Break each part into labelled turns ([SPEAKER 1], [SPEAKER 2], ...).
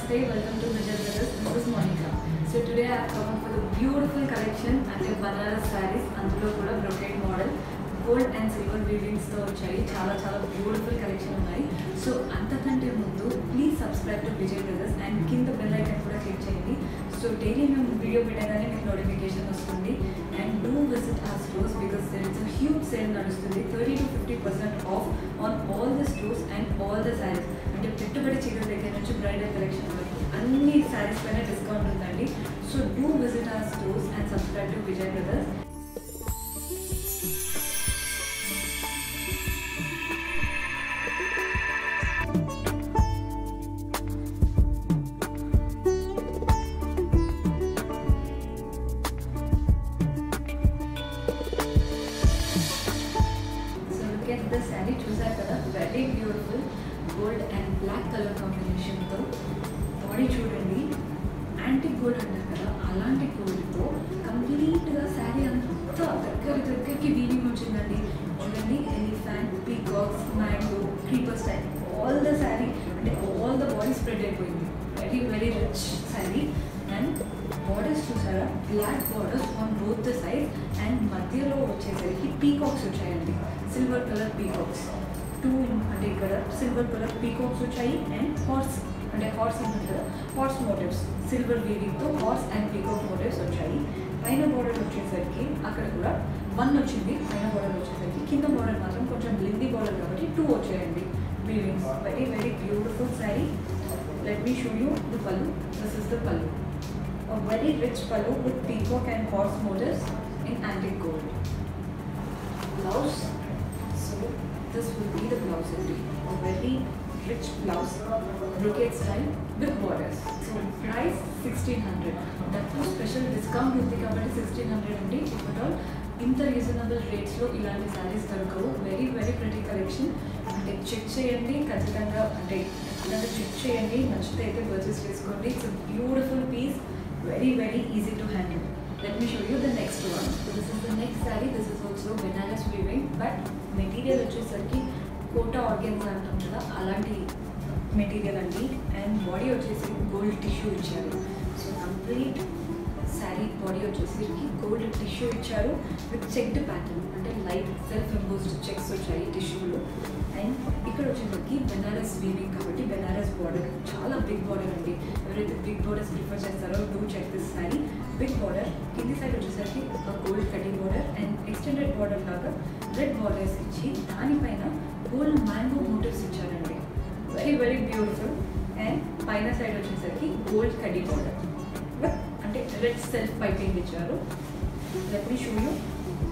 [SPEAKER 1] Namaste, welcome to Vijay Brothers. This is Monica. So today I have come up with a beautiful collection అంటే Banaras sarees అందులో కూడా brocade model gold and silver వీవింగ్స్తో వచ్చాయి చాలా చాలా beautiful collection ఉన్నాయి so అంతకంటే ముందు please subscribe to Vijay brothers and కింద బెల్ ఐకన్ కూడా క్లిక్ చేయండి సో డైలీ మేము వీడియో పెట్టగానే మీకు నోటిఫికేషన్ వస్తుంది and do visit our stores because there it's huge sale నడుస్తుంది thirty to fifty percent off on all the stores and all the sarees అంటే పెట్టుబడి చీరల దగ్గర నుంచి బ్రైడల్ కలెక్షన్ వరకు అన్ని శారీస్ పైన డిస్కౌంట్ ఉందండి so do visit our stores and subscribe to Vijay brothers so look at the saree చూసారు కదా very beautiful gold and black colour కాంబినేషన్తో బాడీ చూడండి యాంటిక్ గోల్డ్ అంటారు కదా అలాంటి గోల్డ్తో కంప్లీట్గా శారీ అంతా దగ్గర దగ్గరికి వీవింగ్ వచ్చిందండి చూడండి elephant peacocks mango creeper style all the saree అంటే ఆల్ ద బాడీ స్ప్రెడ్ అయిపోయింది very very rich saree and borders చూసారా black borders on both the side and మధ్యలో వచ్చేసరికి పీకాక్స్ వచ్చాయండి సిల్వర్ కలర్ పీకాక్స్ టూ అంటే ఇక్కడ సిల్వర్ కలర్ పీకాక్స్ వచ్చాయి and horse అంటే హార్స్ ఉంటుంది కదా హార్స్ మోటివ్స్ సిల్వర్ వీవింగ్తో హార్స్ అండ్ పీకాక్ మోటివ్స్ వచ్చాయి పైన బార్డర్ వచ్చేసరికి అక్కడ కూడా వన్ వచ్చింది పైన బార్డర్ వచ్చేసరికి కింద బార్డర్ మాత్రం కొంచెం బ్లింది బార్డర్ కాబట్టి టూ వచ్చాయండి weavings very very beautiful sari let me show you the pallu this is the pallu a very rich pallu with peacock and horse motifs in antique gold. Blouse. So this will be the blouse only. A very rich blouse, brocade style with borders. So price 1600. That too special discount ఉంది కాబట్టి 1600 అండి if at all ఇంత reasonable రేట్స్లో ఇలాంటి sarees దొరకవు very very ప్రతి collection అంటే check చేయండి ఖచ్చితంగా అంటే ఖచ్చితంగా చెక్ చేయండి నచ్చితే అయితే పర్చేస్ చేసుకోండి it's beautiful piece very very easy to handle let me show you the next one so this is the next saree this is also bananas weaving but material వచ్చేసరికి Kota organza అంటాం కదా అలాంటి material అండి and body వచ్చేసి gold tissue ఇచ్చారు so complete saree body వచ్చేసరికి gold tissue ఇచ్చారు with checked pattern అంటే లైట్ సెల్ఫ్ ఇంపోజ్డ్ చెక్స్ వచ్చాయి టిష్యూలో అండ్ ఇక్కడ వచ్చేసరికి బెనారస్ వీవింగ్ కాబట్టి బెనారస్ బార్డర్ చాలా బిగ్ బార్డర్ అండి ఎవరైతే బిగ్ బార్డర్స్ ప్రిఫర్ చేస్తారో do check this saree big border కింది సైడ్ వచ్చేసరికి ఒక gold cutting border and extended border లాగా రెడ్ బార్డర్స్ ఇచ్చి దానిపైన గోల్డ్ మ్యాంగో మోటివ్స్ ఇచ్చారండి వెరీ వెరీ బ్యూటిఫుల్ అండ్ పైన సైడ్ వచ్చేసరికి గోల్డ్ కడి బార్డర్ అంటే రెడ్ సెల్ఫ్ పైపింగ్ ఇచ్చారు let me show you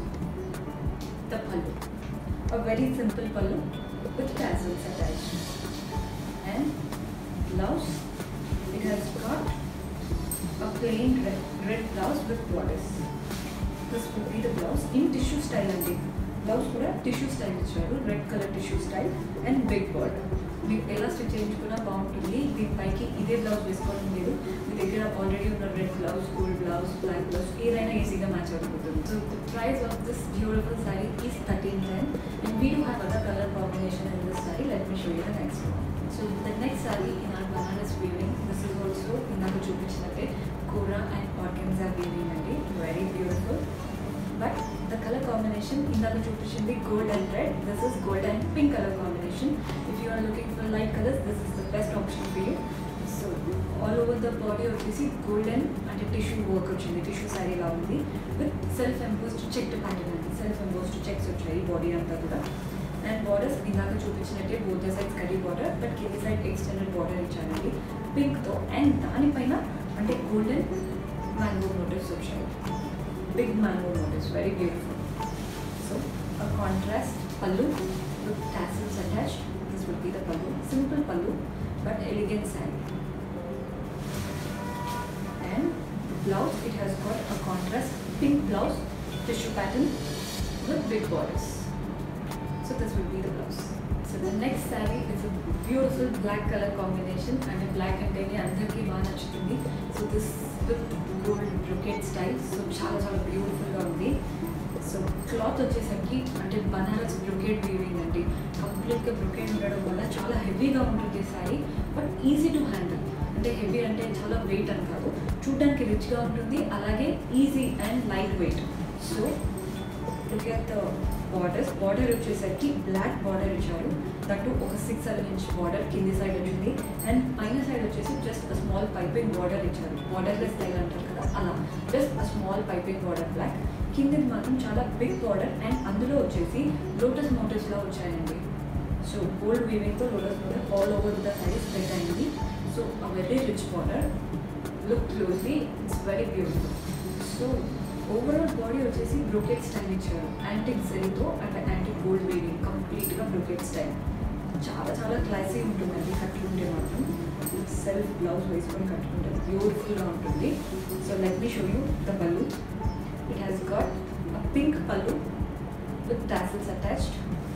[SPEAKER 1] the pallu a very simple pallu with tassels attached and blouse it has got a plain red, red blouse with borders this will be the blouse in tissue style అండి blouse కూడా tissue style ఇచ్చారు red colour tissue style and big border మీకు ఎలా stitch చేయించుకున్నా బాగుంటుంది దీనిపైకి ఇదే blouse వేసుకోవడం లేదు మీ దగ్గర ఆల్రెడీ ఉన్న red blouse gold blouse black blouse ఏదైనా ఈజీగా మ్యాచ్ అయిపోతుంది so the price of this beautiful saree is thirteen ten and we do have other colour combination in this saree let me show you the next one so the next saree in our Banaras weaving this is also ఇందాక చూపించినట్టే కూరా and organza weaving అండి very beautiful but the colour combination ఇందాక చూపించింది gold and red this is gold and pink colour combination if you are looking for light colours this is the best option for you so all over the body వచ్చేసి golden అంటే tissue work వచ్చింది tissue శారీలా ఉంది with self embossed checked pattern అండి self embossed checks వచ్చాయి body అంతా కూడా and borders ఇందాక చూపించినట్టే బోత్ సైడ్స్ కడీ బార్డర్ బట్ కింది సైడ్ ఎక్స్టెండెడ్ బార్డర్ ఇచ్చారండి పింక్తో అండ్ దానిపైన అంటే గోల్డెన్ మ్యాంగో మోటివ్స్ వచ్చాయి big mango motifs, very beautiful. So, a contrast pallu with tassels attached. This would be the pallu. Simple pallu, but elegant saree. And blouse, it has got a contrast pink blouse, tissue pattern with big borders. So, this will be the blouse. So, the next saree is a beautiful black color combination and a black and tiny అందరికీ బాగా నచ్చుతుంది so this with gold brocade style so చాలా చాలా బ్యూటిఫుల్గా ఉంది so cloth వచ్చేసరికి అంటే Banaras brocade weaving అండి కంప్లీట్గా బ్రొకేట్ ఉండడం వల్ల చాలా హెవీగా ఉంటుంది saree but easy to handle అంటే హెవీ అంటే చాలా వెయిట్ అని కాదు చూడడానికి రిచ్గా ఉంటుంది అలాగే easy and light weight so look at the borders border వచ్చేసరికి బ్లాక్ బార్డర్ ఇచ్చారు దట్టు ఒక సిక్స్ సెవెన్ ఇంచ్ బార్డర్ కింది సైడ్ వచ్చింది అండ్ పైన సైడ్ వచ్చేసి జస్ట్ స్మాల్ పైపింగ్ బార్డర్ ఇచ్చారు బార్డర్లెస్ స్టైల్ అంటారు కదా అలా just a small piping border black కిందది మాత్రం చాలా బిగ్ బార్డర్ అండ్ అందులో వచ్చేసి లోటస్ మోటివ్స్లో వచ్చాయండి సో గోల్డ్ వీవింగ్తో lotus motif all over the side spread అయింది so a very rich border look closely it's very beautiful so overall body వచ్చేసి బ్రోకెట్ స్టైల్ ఇచ్చారు యాంటిక్ జెరీతో అంటే యాంటిక్ గోల్డ్ వీవింగ్ కంప్లీట్గా బ్రోకెట్ స్టైల్ చాలా చాలా క్లాసీ ఉంటుందండి కట్టుకుంటే మాత్రం సెల్ఫ్ బ్లౌజ్ వేసుకొని కట్టుకుంటే బ్యూటిఫుల్గా ఉంటుంది so let me show you the pallu it has got a pink pallu with tassels attached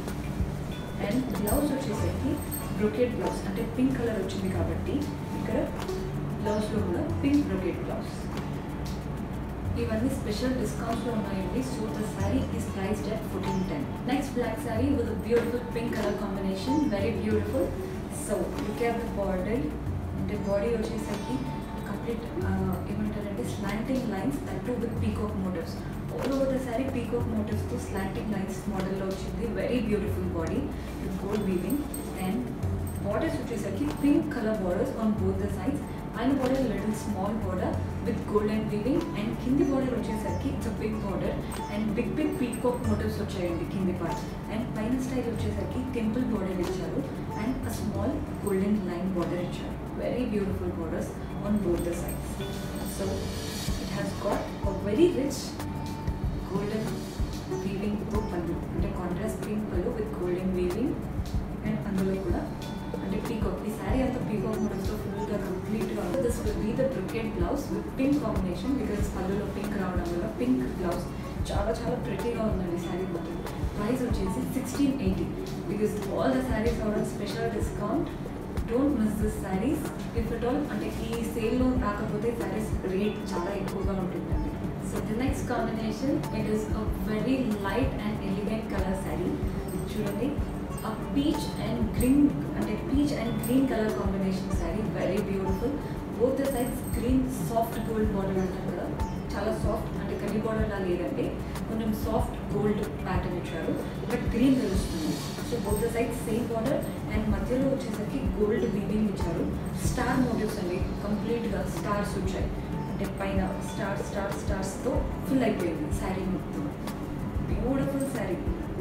[SPEAKER 1] and blouse వచ్చేసరికి బ్రొకెట్ బ్లౌజ్ అంటే పింక్ కలర్ వచ్చింది కాబట్టి ఇక్కడ బ్లౌజ్లో కూడా పింక్ బ్రొకెట్ బ్లౌజ్ ఇవన్నీ స్పెషల్ డిస్కౌంట్స్లో ఉన్నాయండి so the saree is priced at fourteen ten next black saree with beautiful pink colour combination very beautiful so look at the border అంటే బాడీ వచ్చేసరికి కంప్లీట్ ఏమంటారంటే slanting lines that too with peacock motifs all over the sari peacock మోటివ్స్తో slanting lines మోడల్లో వచ్చింది very beautiful body with gold weaving and borders వచ్చేసరికి pink colour borders on both the sides పైన border little small border with golden weaving and కింది border వచ్చేసరికి it's big border and big big peacock motifs వచ్చాయండి కింది part and పైన style వచ్చేసరికి temple border ఇచ్చారు and a small golden line border ఇచ్చారు very beautiful borders on both the sides so it has got a very rich golden weaving తో పళ్ళు అంటే contrast pink pallu with golden weaving and అందులో కూడా అంటే peacock ఈ శారీ అంతా peacock మోడల్స్తో ఫుల్గా కంప్లీట్గా this will be the brocade blouse with pink combination because పళ్ళులో పింక్ రావడం వల్ల పింక్ బ్లౌజ్ చాలా చాలా ప్రెటీగా ఉందండి శారీ మొత్తం ప్రైస్ వచ్చేసి sixteen eighty because all the saris are special discount don't miss this saris if it all అంటే ఈ సేల్లో రాకపోతే శారీస్ రేట్ చాలా ఎక్కువగా ఉంటుందండి so the next combination it is a very light and elegant colour sari చూడండి ఆ పీచ్ అండ్ గ్రీన్ అంటే peach and green colour combination sari very beautiful both the sides green soft gold border అంటారు కదా చాలా సాఫ్ట్ అంటే కడ్డీ బార్డర్ లా లేదండి కొంచెం సాఫ్ట్ గోల్డ్ ప్యాటర్న్ ఇచ్చారు బట్ గ్రీన్ తెలుస్తుంది so both the sides same border and మధ్యలో వచ్చేసరికి గోల్డ్ వీవింగ్ ఇచ్చారు స్టార్ మోటివ్స్ అండి కంప్లీట్గా స్టార్స్ వచ్చాయి అంటే పైన స్టార్ స్టార్ స్టార్స్తో ఫుల్ అయిపోయింది శారీ మొత్తం బ్యూటిఫుల్ శారీ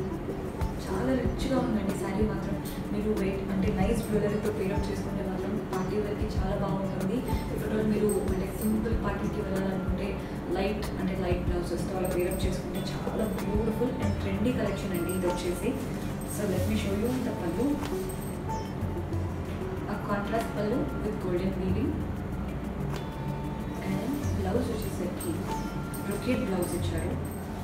[SPEAKER 1] చాలా రిచ్గా ఉందండి శారీ మాత్రం మీరు వెయిట్ అంటే నైస్ జ్యువెలరీతో పేరప్ చేసుకుంటే మాత్రం పార్టీ వేర్కి చాలా బాగుంటుంది ఇప్పుడు మీరు అంటే సింపుల్ పార్టీకి వెళ్ళాలనుకుంటే లైట్ అంటే లైట్ బ్లౌజెస్తో అలా పేరప్ చేసుకుంటే చాలా బ్యూటిఫుల్ అండ్ ట్రెండీ కలెక్షన్ అండి ఇది వచ్చేసి so let me show you the pallu ఆ contrast pallu with golden weaving and blouse వచ్చేసరికి బ్రొకెట్ బ్లౌజ్ ఇచ్చారు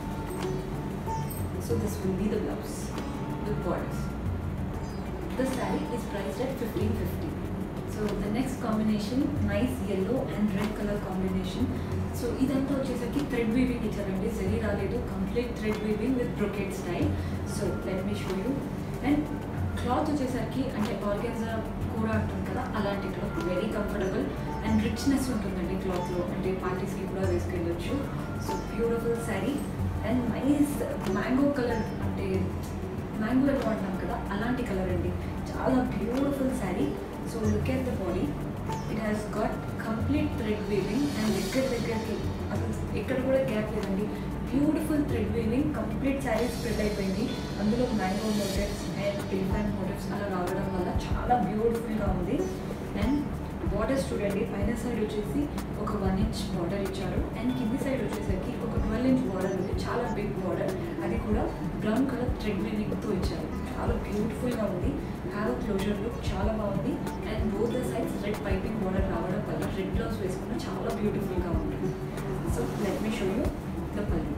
[SPEAKER 1] so this will be the blouse with borders. The saree is priced at 1550. So the next combination, nice yellow and red color combination. So ఇదంతా వచ్చేసరికి thread weaving ఇచ్చారండి జరీ రాలేదు complete thread weaving with brocade style so let me show you and cloth వచ్చేసరికి అంటే organza కూడా అంటాం కదా అలాంటి cloth very comfortable and richness ఉంటుందండి క్లాత్లో అంటే పార్టీస్కి కూడా వేసుకెళ్ళొచ్చు so beautiful sari and nice mango colour అంటే మ్యాంగో ఎల్లో అంటాం కదా అలాంటి కలర్ అండి చాలా beautiful sari so look at the body it has got complete thread weaving and దగ్గర దగ్గరికి అసలు ఎక్కడ కూడా గ్యాప్ లేదండి beautiful thread weaving complete sari spread అయిపోయింది అందులో mango motifs and elephant motifs అలా రావడం వల్ల చాలా బ్యూటిఫుల్గా ఉంది అండ్ బార్డర్స్ చూడండి పైన సైడ్ వచ్చేసి ఒక వన్ ఇంచ్ బార్డర్ ఇచ్చారు అండ్ కింది సైడ్ వచ్చేసరికి ఒక ట్వెల్వ్ ఇంచ్ బార్డర్ ఉంది చాలా బిగ్ బార్డర్ అది కూడా బ్రౌన్ కలర్ థ్రెడ్ వీవింగ్తో ఇచ్చారు చాలా బ్యూటిఫుల్గా ఉంది హ్యావ్ క్లోజర్ లుక్ చాలా బాగుంది and both the sides red piping border రావడం వల్ల రెడ్ బ్లౌజ్ వేసుకున్న చాలా బ్యూటిఫుల్గా ఉంటుంది so let me show you the pallu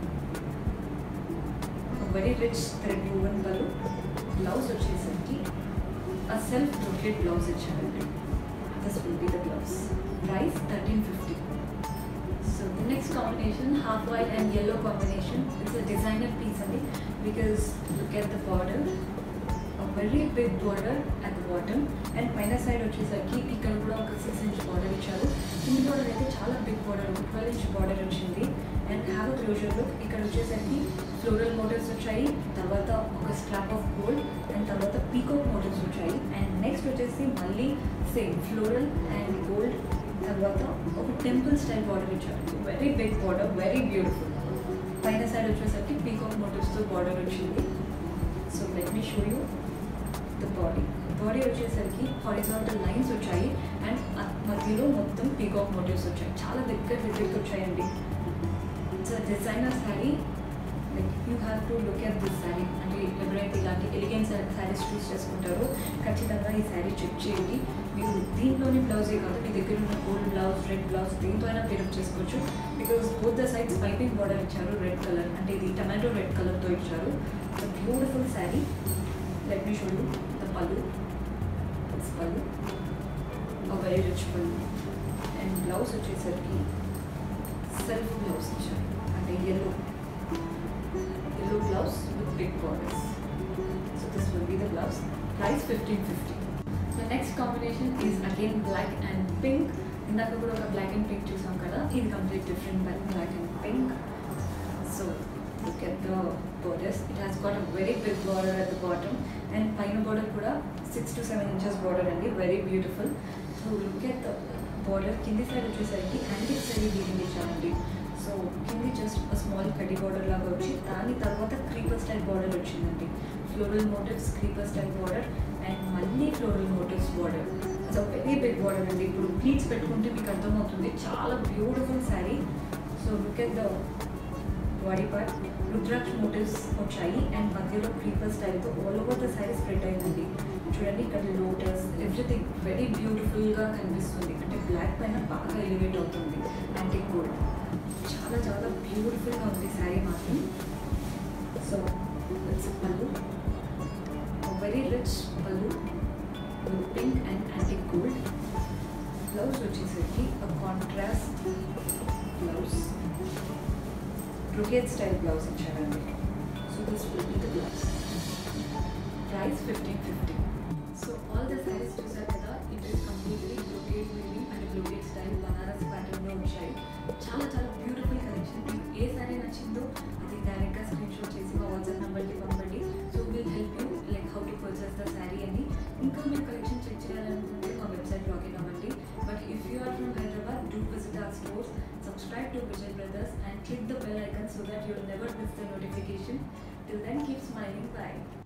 [SPEAKER 1] very rich thread woven pallu blouse వచ్చేసరికి ఆ సెల్ఫ్ బ్రొకెట్ బ్లౌజ్ ఇచ్చారండి this will be the blouse. Price 1350. So the next combination, half white and yellow combination. It's a designer piece only because look at the border. A very big border at the bottom and పైన side వచ్చేసరికి ఇక్కడ కూడా ఒక six inch border border ఒక twelve inch border వచ్చింది and have closer look ఇక్కడ వచ్చేసరికి floral motifs వచ్చాయి తర్వాత ఒక స్ట్రాప్ ఆఫ్ గోల్డ్ అండ్ తర్వాత పీకాక్ మోటివ్స్ వచ్చాయి అండ్ నెక్స్ట్ వచ్చేసి మళ్ళీ సేమ్ ఫ్లోరల్ అండ్ గోల్డ్ తర్వాత ఒక టెంపుల్ స్టైల్ బార్డర్ ఇచ్చారు very big border very beautiful పైన సైడ్ వచ్చేసరికి పీకాక్ మోటివ్స్తో బార్డర్ వచ్చింది so let me show you the body body వచ్చేసరికి హారిజాంటల్ లైన్స్ వచ్చాయి అండ్ మధ్యలో మొత్తం పీకాక్ మోటివ్స్ వచ్చాయి చాలా దగ్గర దగ్గరికి వచ్చాయండి it's designer sari like you have to look at this sari అంటే ఎవరైతే ఇలాంటి ఎలిగెన్స్ శారీస్ చూస్ చేసుకుంటారో ఖచ్చితంగా ఈ శారీ చెక్ చేయండి మీరు దీంట్లోని బ్లౌజే కాదు మీ దగ్గర ఉన్న గోల్డ్ బ్లౌజ్ రెడ్ బ్లౌజ్ దేంతో అయినా పేరప్ చేసుకోవచ్చు because both the sides piping border ఇచ్చారు రెడ్ కలర్ అంటే ఇది టమాటో రెడ్ కలర్తో ఇచ్చారు beautiful sari let me show you the pallu it's pallu very rich pallu and blouse వచ్చేసరికి సెల్ఫ్ బ్లౌజ్ ఇచ్చారు అంటే yellow yellow blouse with big borders so this will be the blouse price fifteen fifty so next combination is again black and pink ఇందాక కూడా ఒక black and pink చూసాం కదా ఇది complete different black and pink so look at the borders it has got a very big border at the bottom and పైన border కూడా six to seven inches border అండి very beautiful so look at the border కింది side వచ్చేసరికి antique సరీ weaving ఇచ్చారండి so కింది just small కడి border లాగా వచ్చి దాని తర్వాత క్రీపర్ స్టైల్ బార్డర్ వచ్చిందండి floral motifs creeper style border and మళ్ళీ floral motifs border so very big border అండి ఇప్పుడు ప్లీట్స్ పెట్టుకుంటే మీకు అర్థమవుతుంది చాలా beautiful sari so look at the body part rudraksha motifs వచ్చాయి అండ్ మధ్యలో క్రీపర్ స్టైల్తో all over the sari spread అయిందండి చూడండి ఇక్కడ లోటస్ ఎవ్రీథింగ్ వెరీ బ్యూటిఫుల్గా కనిపిస్తుంది అంటే బ్లాక్ పైన బాగా ఎలివేట్ అవుతుంది యాంటిక్ గోల్డ్ చాలా చాలా బ్యూటిఫుల్గా ఉంది శారీ మాత్రం so it's pallu very rich pallu pink and antique gold blouse వచ్చేసరికి contrast blouse brocade style blouse ఇచ్చారండి so this will be the blouse price fifteen fifty so all the saris చూసారు కదా it is completely brocade weaving and brocade style Banaras ప్యాటర్న్లో వచ్చాయి చాలా చాలా beautiful collection మీకు ఏ sorry నచ్చిందో అది డైరెక్ట్గా స్క్రీన్ షాట్ చేసి మా వాట్సాప్ నెంబర్కి పంపండి so will help you like how to purchase the sari అని ఇంకా మీరు కలెక్షన్ చెక్ చేయాలనుకుంటే మా వెబ్సైట్ లాగిన్ అవ్వండి but if you are from Hyderabad do visit our stores subscribe to Vijay Brothers and click the bell icon so that you'll never miss the notification. Till then, keep smiling. Bye.